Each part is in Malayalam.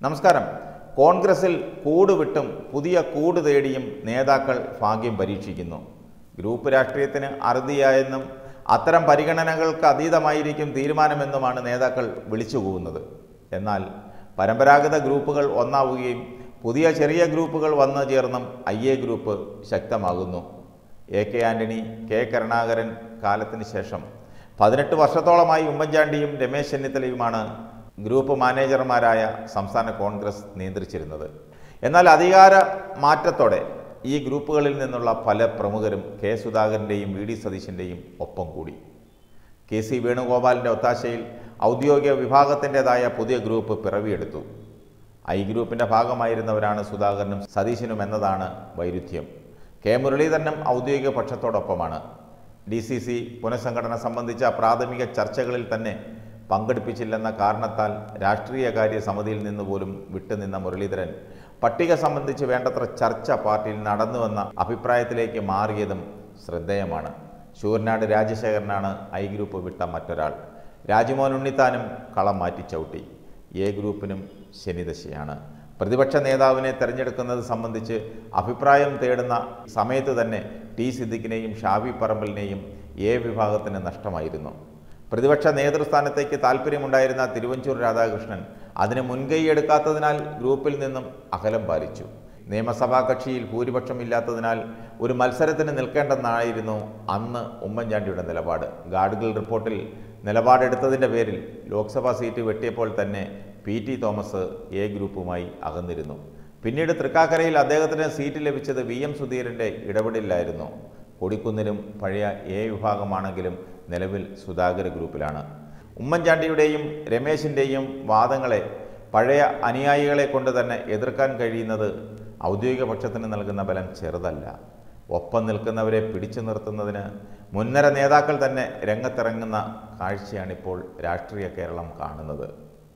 നമസ്കാരം കോൺഗ്രസിൽ കൂട് വിട്ടും പുതിയ കൂട് തേടിയും നേതാക്കൾ ഭാഗ്യം പരീക്ഷിക്കുന്നു ഗ്രൂപ്പ് രാഷ്ട്രീയത്തിന് അറുതിയായെന്നും അത്തരം പരിഗണനകൾക്ക് അതീതമായിരിക്കും തീരുമാനമെന്നുമാണ് നേതാക്കൾ വിളിച്ചു പോകുന്നത് എന്നാൽ പരമ്പരാഗത ഗ്രൂപ്പുകൾ ഒന്നാവുകയും പുതിയ ചെറിയ ഗ്രൂപ്പുകൾ വന്നു ചേർന്നും ഐ എ ഗ്രൂപ്പ് ശക്തമാകുന്നു A K Antony K Karunakaran കാലത്തിന് ശേഷം പതിനെട്ട് വർഷത്തോളമായി ഉമ്മൻചാണ്ടിയും രമേശ് ചെന്നിത്തലയുമാണ് ഗ്രൂപ്പ് മാനേജർമാരായ സംസ്ഥാന കോൺഗ്രസ് നിയന്ത്രിച്ചിരുന്നത് എന്നാൽ അധികാര മാറ്റത്തോടെ ഈ ഗ്രൂപ്പുകളിൽ നിന്നുള്ള പല പ്രമുഖരും കെ സുധാകരൻ്റെയും വി ഡി സതീശൻ്റെയും ഒപ്പം കൂടി കെ സി വേണുഗോപാലിൻ്റെ ഒത്താശയിൽ ഔദ്യോഗിക വിഭാഗത്തിൻ്റെതായ പുതിയ ഗ്രൂപ്പ് പിറവിയെടുത്തു ഐ ഗ്രൂപ്പിൻ്റെ ഭാഗമായിരുന്നവരാണ് സുധാകരനും സതീശനും എന്നതാണ് വൈരുദ്ധ്യം കെ മുരളീധരനും ഔദ്യോഗിക പക്ഷത്തോടൊപ്പമാണ് ഡി സി സി പുനഃസംഘടന സംബന്ധിച്ച പ്രാഥമിക ചർച്ചകളിൽ തന്നെ പങ്കെടുപ്പിച്ചില്ലെന്ന കാരണത്താൽ രാഷ്ട്രീയകാര്യ സമിതിയിൽ നിന്ന് പോലും വിട്ടുനിന്ന മുരളീധരൻ പട്ടിക സംബന്ധിച്ച് വേണ്ടത്ര ചർച്ച പാർട്ടിയിൽ നടന്നുവെന്ന അഭിപ്രായത്തിലേക്ക് മാറിയതും ശ്രദ്ധേയമാണ് ശൂരനാട് രാജശേഖരനാണ് ഐ ഗ്രൂപ്പ് വിട്ട മറ്റൊരാൾ രാജ്മോഹൻ ഉണ്ണിത്താനും കളം മാറ്റി ചവിട്ടി എ ഗ്രൂപ്പിനും ശനിദശയാണ് പ്രതിപക്ഷ നേതാവിനെ തെരഞ്ഞെടുക്കുന്നത് സംബന്ധിച്ച് അഭിപ്രായം തേടുന്ന സമയത്ത് തന്നെ ടി സിദ്ദിഖിനെയും ഷാഫി പറമ്പലിനെയും എ വിഭാഗത്തിന് നഷ്ടമായിരുന്നു പ്രതിപക്ഷ നേതൃസ്ഥാനത്തേക്ക് താല്പര്യമുണ്ടായിരുന്ന തിരുവഞ്ചൂർ രാധാകൃഷ്ണൻ അതിന് മുൻകൈയെടുക്കാത്തതിനാൽ ഗ്രൂപ്പിൽ നിന്നും അകലം പാലിച്ചു നിയമസഭാ കക്ഷിയിൽ ഭൂരിപക്ഷമില്ലാത്തതിനാൽ ഒരു മത്സരത്തിന് നിൽക്കേണ്ടെന്നായിരുന്നു അന്ന് ഉമ്മൻചാണ്ടിയുടെ നിലപാട് ഗാഡ്ഗിൽ റിപ്പോർട്ടിൽ നിലപാടെടുത്തതിൻ്റെ പേരിൽ ലോക്സഭാ സീറ്റ് വെട്ടിയപ്പോൾ തന്നെ പി ടി തോമസ് എ ഗ്രൂപ്പുമായി അകന്നിരുന്നു പിന്നീട് തൃക്കാക്കരയിൽ അദ്ദേഹത്തിന് സീറ്റ് ലഭിച്ചത് വി എം സുധീരൻ്റെ ഇടപെടലിലായിരുന്നു കൊടിക്കുന്നിലും പഴയ എ വിഭാഗമാണെങ്കിലും നിലവിൽ സുധാകര ഗ്രൂപ്പിലാണ് ഉമ്മൻചാണ്ടിയുടെയും രമേശിൻ്റെയും വാദങ്ങളെ പഴയ അനുയായികളെ കൊണ്ട് തന്നെ എതിർക്കാൻ കഴിയുന്നത് ഔദ്യോഗിക പക്ഷത്തിന് നൽകുന്ന ബലം ചെറുതല്ല ഒപ്പം നിൽക്കുന്നവരെ പിടിച്ചു നിർത്തുന്നതിന് മുൻനിര നേതാക്കൾ തന്നെ രംഗത്തിറങ്ങുന്ന കാഴ്ചയാണിപ്പോൾ രാഷ്ട്രീയ കേരളം കാണുന്നത്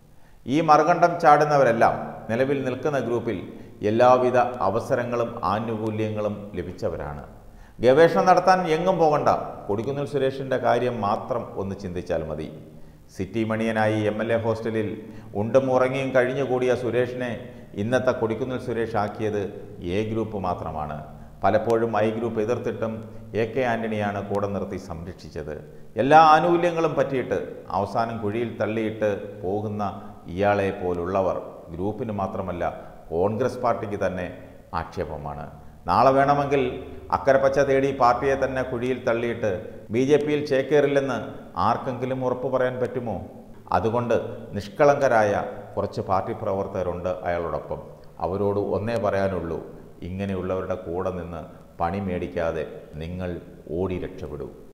ഈ മറുകണ്ഠം ചാടുന്നവരെല്ലാം നിലവിൽ നിൽക്കുന്ന ഗ്രൂപ്പിൽ എല്ലാവിധ അവസരങ്ങളും ആനുകൂല്യങ്ങളും ലഭിച്ചവരാണ് ഗവേഷണം നടത്താൻ എങ്ങും പോകണ്ട കൊടിക്കുന്നിൽ സുരേഷിൻ്റെ കാര്യം മാത്രം ഒന്ന് ചിന്തിച്ചാൽ മതി സിറ്റി മണിയനായി എം എൽ എ ഹോസ്റ്റലിൽ ഉണ്ടും ഉറങ്ങിയും കഴിഞ്ഞുകൂടിയ സുരേഷിനെ ഇന്നത്തെ കൊടിക്കുന്നിൽ സുരേഷ് ആക്കിയത് എ ഗ്രൂപ്പ് മാത്രമാണ് പലപ്പോഴും ഐ ഗ്രൂപ്പ് എതിർത്തിട്ടും എ കെ ആൻ്റണിയാണ് കൂടെ നിർത്തി സംരക്ഷിച്ചത് എല്ലാ ആനുകൂല്യങ്ങളും പറ്റിയിട്ട് അവസാനം കുഴിയിൽ തള്ളിയിട്ട് പോകുന്ന ഇയാളെ പോലുള്ളവർ ഗ്രൂപ്പിന് മാത്രമല്ല കോൺഗ്രസ് പാർട്ടിക്ക് തന്നെ ആക്ഷേപമാണ് നാളെ വേണമെങ്കിൽ അക്കരപ്പച്ച തേടി പാർട്ടിയെ തന്നെ കുഴിയിൽ തള്ളിയിട്ട് ബി ജെ പിയിൽ ചേക്കേറില്ലെന്ന് ആർക്കെങ്കിലും ഉറപ്പു പറയാൻ പറ്റുമോ അതുകൊണ്ട് നിഷ്കളങ്കരായ കുറച്ച് പാർട്ടി പ്രവർത്തകരുണ്ട് അയാളോടൊപ്പം അവരോട് ഒന്നേ പറയാനുള്ളൂ ഇങ്ങനെയുള്ളവരുടെ കൂടെ നിന്ന് പണി മേടിക്കാതെ നിങ്ങൾ ഓടി രക്ഷപ്പെടൂ